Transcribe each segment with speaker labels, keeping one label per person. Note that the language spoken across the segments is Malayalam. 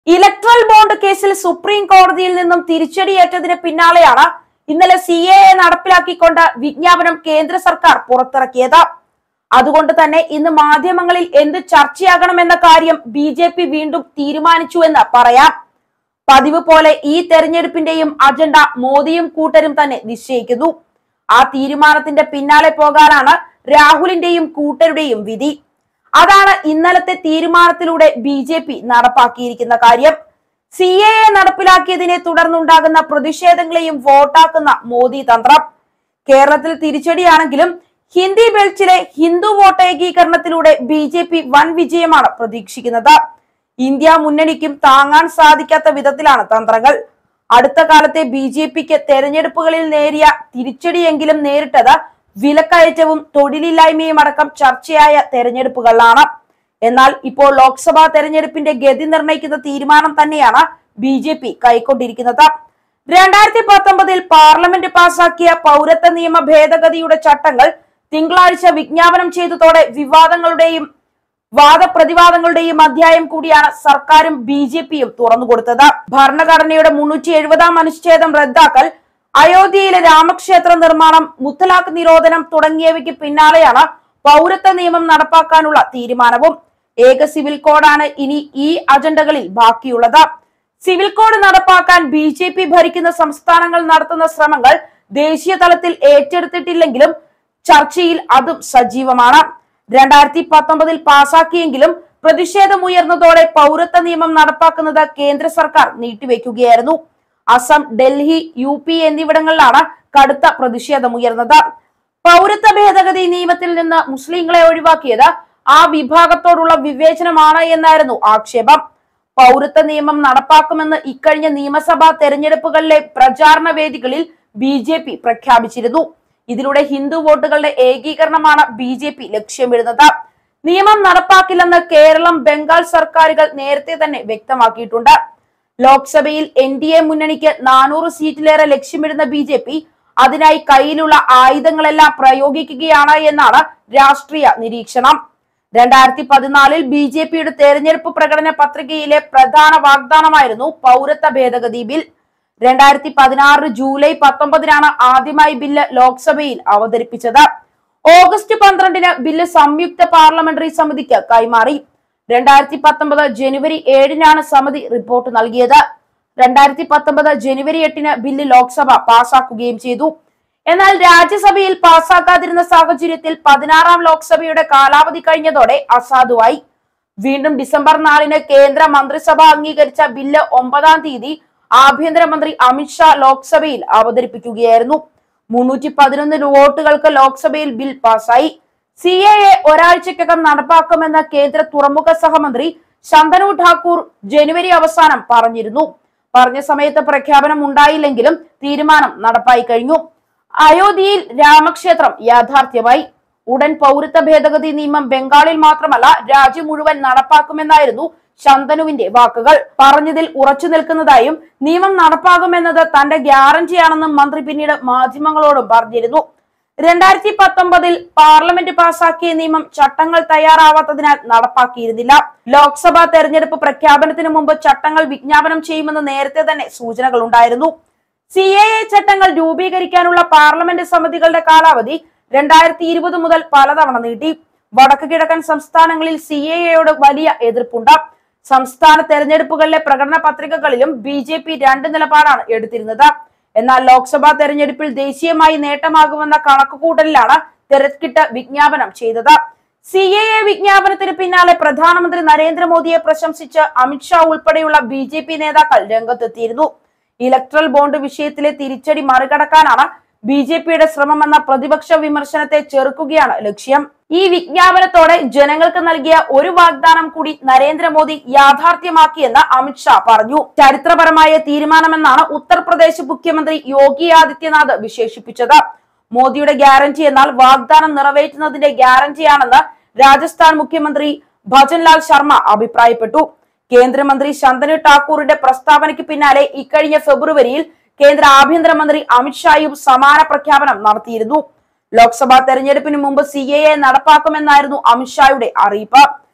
Speaker 1: ഇലക്ട്രൽ ബോണ്ട് കേസിൽ സുപ്രീം കോടതിയിൽ നിന്നും തിരിച്ചടിയേറ്റതിന് പിന്നാലെയാണ് ഇന്നലെ സി എ എ നടപ്പിലാക്കിക്കൊണ്ട് വിജ്ഞാപനം കേന്ദ്ര സർക്കാർ പുറത്തിറക്കിയത് അതുകൊണ്ട് തന്നെ ഇന്ന് മാധ്യമങ്ങളിൽ എന്ത് ചർച്ചയാകണമെന്ന കാര്യം ബി ജെ പി വീണ്ടും തീരുമാനിച്ചു എന്ന് പറയാം പതിവ് പോലെ ഈ തെരഞ്ഞെടുപ്പിന്റെയും അജണ്ട മോദിയും കൂട്ടരും തന്നെ നിശ്ചയിക്കുന്നു ആ തീരുമാനത്തിന്റെ പിന്നാലെ പോകാനാണ് രാഹുലിന്റെയും കൂട്ടരുടെയും വിധി അതാണ് ഇന്നലത്തെ തീരുമാനത്തിലൂടെ ബി ജെ പി നടപ്പാക്കിയിരിക്കുന്ന കാര്യം സി എ എ നടപ്പിലാക്കിയതിനെ തുടർന്നുണ്ടാകുന്ന പ്രതിഷേധങ്ങളെയും വോട്ടാക്കുന്ന മോദി തന്ത്രം കേരളത്തിൽ തിരിച്ചടിയാണെങ്കിലും ഹിന്ദി ബെൽറ്റിലെ ഹിന്ദു വോട്ട് ഏകീകരണത്തിലൂടെ ബി ജെ പി വൻ വിജയമാണ് പ്രതീക്ഷിക്കുന്നത് ഇന്ത്യ മുന്നണിക്കും താങ്ങാൻ സാധിക്കാത്ത വിധത്തിലാണ് തന്ത്രങ്ങൾ അടുത്ത കാലത്തെ ബി ജെ പിക്ക് തെരഞ്ഞെടുപ്പുകളിൽ നേരിയ തിരിച്ചടിയെങ്കിലും നേരിട്ടത് വിലക്കയറ്റവും തൊഴിലില്ലായ്മയും അടക്കം ചർച്ചയായ തെരഞ്ഞെടുപ്പുകളിലാണ് എന്നാൽ ഇപ്പോൾ ലോക്സഭാ തെരഞ്ഞെടുപ്പിന്റെ ഗതി നിർണ്ണയിക്കുന്ന തീരുമാനം തന്നെയാണ് ബി ജെ പി കൈക്കൊണ്ടിരിക്കുന്നത് രണ്ടായിരത്തി പത്തൊമ്പതിൽ പാർലമെന്റ് പാസാക്കിയ പൗരത്വ നിയമ ഭേദഗതിയുടെ ചട്ടങ്ങൾ തിങ്കളാഴ്ച വിജ്ഞാപനം ചെയ്തതോടെ വിവാദങ്ങളുടെയും വാദപ്രതിവാദങ്ങളുടെയും അധ്യായം കൂടിയാണ് സർക്കാരും ബി ജെ പിയും തുറന്നുകൊടുത്തത് ഭരണഘടനയുടെ മുന്നൂറ്റി എഴുപതാം അനുച്ഛേദം റദ്ദാക്കൽ അയോധ്യയിലെ രാമക്ഷേത്ര നിർമ്മാണം മുത്തലാഖ് നിരോധനം തുടങ്ങിയവയ്ക്ക് പിന്നാലെയാണ് പൗരത്വ നിയമം നടപ്പാക്കാനുള്ള തീരുമാനവും ഏക സിവിൽ കോഡാണ് ഇനി ഈ അജണ്ടകളിൽ ബാക്കിയുള്ളത് സിവിൽ കോഡ് നടപ്പാക്കാൻ ബി ജെ പി ഭരിക്കുന്ന സംസ്ഥാനങ്ങൾ നടത്തുന്ന ശ്രമങ്ങൾ ദേശീയ തലത്തിൽ ഏറ്റെടുത്തിട്ടില്ലെങ്കിലും ചർച്ചയിൽ അതും സജീവമാണ് രണ്ടായിരത്തി പത്തൊമ്പതിൽ പാസാക്കിയെങ്കിലും പ്രതിഷേധമുയർന്നതോടെ പൗരത്വ നിയമം നടപ്പാക്കുന്നത് കേന്ദ്ര സർക്കാർ നീട്ടിവെക്കുകയായിരുന്നു അസം ഡൽഹി യു പി എന്നിവിടങ്ങളിലാണ് കടുത്ത പ്രതിഷേധമുയർന്നത് പൗരത്വ ഭേദഗതി നിയമത്തിൽ നിന്ന് മുസ്ലിങ്ങളെ ഒഴിവാക്കിയത് ആ വിഭാഗത്തോടുള്ള വിവേചനമാണ് എന്നായിരുന്നു ആക്ഷേപം പൗരത്വ നിയമം നടപ്പാക്കുമെന്ന് ഇക്കഴിഞ്ഞ നിയമസഭാ തെരഞ്ഞെടുപ്പുകളിലെ പ്രചാരണ വേദികളിൽ ബി ജെ പി പ്രഖ്യാപിച്ചിരുന്നു ഇതിലൂടെ ഹിന്ദു വോട്ടുകളുടെ ഏകീകരണമാണ് ബി ജെ പി ലക്ഷ്യമിടുന്നത് നിയമം നടപ്പാക്കില്ലെന്ന് കേരളം ബംഗാൾ സർക്കാരുകൾ നേരത്തെ തന്നെ വ്യക്തമാക്കിയിട്ടുണ്ട് ലോക്സഭയിൽ എൻ ഡി എ മുന്നണിക്ക് നാനൂറ് സീറ്റിലേറെ ലക്ഷ്യമിടുന്ന ബി ജെ പി അതിനായി കയ്യിലുള്ള ആയുധങ്ങളെല്ലാം പ്രയോഗിക്കുകയാണ് എന്നാണ് രാഷ്ട്രീയ നിരീക്ഷണം രണ്ടായിരത്തി പതിനാലിൽ ബി ജെ പിയുടെ തെരഞ്ഞെടുപ്പ് പ്രകടന പത്രികയിലെ പ്രധാന വാഗ്ദാനമായിരുന്നു പൗരത്വ ഭേദഗതി ബിൽ രണ്ടായിരത്തി പതിനാറ് ജൂലൈ പത്തൊമ്പതിനാണ് ആദ്യമായി ബില്ല് ലോക്സഭയിൽ അവതരിപ്പിച്ചത് ഓഗസ്റ്റ് പന്ത്രണ്ടിന് ബില്ല് സംയുക്ത പാർലമെന്ററി സമിതിക്ക് കൈമാറി രണ്ടായിരത്തി പത്തൊമ്പത് ജനുവരി ഏഴിനാണ് സമിതി റിപ്പോർട്ട് നൽകിയത് രണ്ടായിരത്തി പത്തൊമ്പത് ജനുവരി എട്ടിന് ബില്ല് ലോക്സഭ പാസാക്കുകയും ചെയ്തു എന്നാൽ രാജ്യസഭയിൽ പാസാക്കാതിരുന്ന സാഹചര്യത്തിൽ പതിനാറാം ലോക്സഭയുടെ കാലാവധി കഴിഞ്ഞതോടെ അസാധുവായി വീണ്ടും ഡിസംബർ നാലിന് കേന്ദ്ര മന്ത്രിസഭ അംഗീകരിച്ച ബില്ല് ഒമ്പതാം തീയതി ആഭ്യന്തരമന്ത്രി അമിത്ഷാ ലോക്സഭയിൽ അവതരിപ്പിക്കുകയായിരുന്നു മുന്നൂറ്റി പതിനൊന്ന് വോട്ടുകൾക്ക് ലോക്സഭയിൽ ബിൽ പാസായി സി എ എ ഒരാഴ്ചക്കകം നടപ്പാക്കുമെന്ന കേന്ദ്ര തുറമുഖ സഹമന്ത്രി ശന്തനു ഠാക്കൂർ ജനുവരി അവസാനം പറഞ്ഞിരുന്നു പറഞ്ഞ സമയത്ത് പ്രഖ്യാപനം ഉണ്ടായില്ലെങ്കിലും തീരുമാനം നടപ്പായി കഴിഞ്ഞു അയോധ്യയിൽ രാമക്ഷേത്രം യാഥാർത്ഥ്യമായി ഉടൻ പൗരത്വ ഭേദഗതി നിയമം ബംഗാളിൽ മാത്രമല്ല രാജ്യം മുഴുവൻ നടപ്പാക്കുമെന്നായിരുന്നു ശന്തനുവിന്റെ വാക്കുകൾ പറഞ്ഞതിൽ ഉറച്ചു നിൽക്കുന്നതായും നിയമം നടപ്പാകുമെന്നത് തന്റെ ഗ്യാരണ്ടിയാണെന്നും മന്ത്രി പിന്നീട് മാധ്യമങ്ങളോടും പറഞ്ഞിരുന്നു രണ്ടായിരത്തി പത്തൊമ്പതിൽ പാർലമെന്റ് പാസാക്കിയ നിയമം ചട്ടങ്ങൾ തയ്യാറാവാത്തതിനാൽ നടപ്പാക്കിയിരുന്നില്ല ലോക്സഭാ തെരഞ്ഞെടുപ്പ് പ്രഖ്യാപനത്തിന് മുമ്പ് ചട്ടങ്ങൾ വിജ്ഞാപനം ചെയ്യുമെന്ന് നേരത്തെ തന്നെ സൂചനകൾ ഉണ്ടായിരുന്നു സി എ എ ചട്ടങ്ങൾ രൂപീകരിക്കാനുള്ള പാർലമെന്റ് സമിതികളുടെ കാലാവധി രണ്ടായിരത്തി ഇരുപത് മുതൽ പലതവണ നീട്ടി വടക്ക് കിഴക്കൻ സംസ്ഥാനങ്ങളിൽ സി എ എയോട് വലിയ എതിർപ്പുണ്ട് സംസ്ഥാന തെരഞ്ഞെടുപ്പുകളിലെ പ്രകടന പത്രികകളിലും ബി ജെ പി രണ്ട് നിലപാടാണ് എടുത്തിരുന്നത് എന്നാൽ ലോക്സഭാ തെരഞ്ഞെടുപ്പിൽ ദേശീയമായി നേട്ടമാകുമെന്ന കണക്കുകൂട്ടലിലാണ് തിരക്കിട്ട് വിജ്ഞാപനം ചെയ്തത് സി എ എ വിജ്ഞാപനത്തിന് പിന്നാലെ പ്രധാനമന്ത്രി നരേന്ദ്രമോദിയെ പ്രശംസിച്ച് അമിത്ഷാ ഉൾപ്പെടെയുള്ള ബി ജെ പി നേതാക്കൾ രംഗത്തെത്തിയിരുന്നു ഇലക്ട്രൽ ബോണ്ട് വിഷയത്തിലെ തിരിച്ചടി മറികടക്കാനാണ് ബി ജെ പിയുടെ ശ്രമമെന്ന പ്രതിപക്ഷ വിമർശനത്തെ ചെറുക്കുകയാണ് ലക്ഷ്യം ഈ വിജ്ഞാപനത്തോടെ ജനങ്ങൾക്ക് നൽകിയ ഒരു വാഗ്ദാനം കൂടി നരേന്ദ്രമോദി യാഥാർത്ഥ്യമാക്കിയെന്ന് അമിത്ഷാ പറഞ്ഞു ചരിത്രപരമായ തീരുമാനമെന്നാണ് ഉത്തർപ്രദേശ് മുഖ്യമന്ത്രി യോഗി ആദിത്യനാഥ് വിശേഷിപ്പിച്ചത് മോദിയുടെ ഗ്യാരണ്ടി എന്നാൽ വാഗ്ദാനം നിറവേറ്റുന്നതിന്റെ ഗ്യാരണ്ടിയാണെന്ന് രാജസ്ഥാൻ മുഖ്യമന്ത്രി ഭജൻലാൽ ശർമ്മ അഭിപ്രായപ്പെട്ടു കേന്ദ്രമന്ത്രി ശന്തനു ഠാക്കൂറിന്റെ പ്രസ്താവനയ്ക്ക് പിന്നാലെ ഇക്കഴിഞ്ഞ ഫെബ്രുവരിയിൽ കേന്ദ്ര ആഭ്യന്തരമന്ത്രി അമിത്ഷായും സമാന പ്രഖ്യാപനം നടത്തിയിരുന്നു ലോക്സഭാ തെരഞ്ഞെടുപ്പിന് മുമ്പ് സി എ എ നടപ്പാക്കുമെന്നായിരുന്നു അമിത്ഷായുടെ അറിയിപ്പ്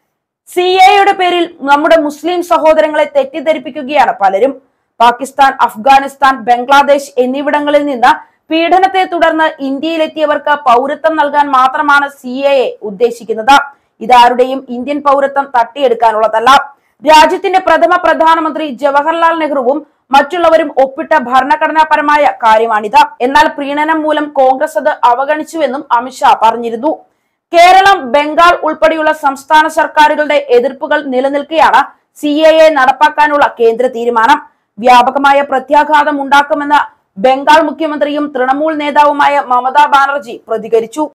Speaker 1: സി എയുടെ പേരിൽ നമ്മുടെ മുസ്ലിം സഹോദരങ്ങളെ തെറ്റിദ്ധരിപ്പിക്കുകയാണ് പലരും പാകിസ്ഥാൻ അഫ്ഗാനിസ്ഥാൻ ബംഗ്ലാദേശ് എന്നിവിടങ്ങളിൽ നിന്ന് പീഡനത്തെ തുടർന്ന് ഇന്ത്യയിലെത്തിയവർക്ക് പൗരത്വം നൽകാൻ മാത്രമാണ് സി എ ഉദ്ദേശിക്കുന്നത് ഇതാരുടെയും ഇന്ത്യൻ പൗരത്വം തട്ടിയെടുക്കാനുള്ളതല്ല രാജ്യത്തിന്റെ പ്രഥമ പ്രധാനമന്ത്രി ജവഹർലാൽ നെഹ്റുവും മറ്റുള്ളവരും ഒപ്പിട്ട ഭരണഘടനാപരമായ കാര്യമാണിത് എന്നാൽ പ്രീണനം മൂലം കോൺഗ്രസ് അത് അവഗണിച്ചുവെന്നും അമിത്ഷാ പറഞ്ഞിരുന്നു കേരളം ബംഗാൾ ഉൾപ്പെടെയുള്ള സംസ്ഥാന സർക്കാരുകളുടെ എതിർപ്പുകൾ നിലനിൽക്കെയാണ് സി എ എ നടപ്പാക്കാനുള്ള കേന്ദ്ര തീരുമാനം വ്യാപകമായ പ്രത്യാഘാതം ഉണ്ടാക്കുമെന്ന് ബംഗാൾ മുഖ്യമന്ത്രിയും തൃണമൂൽ നേതാവുമായ മമതാ ബാനർജി പ്രതികരിച്ചു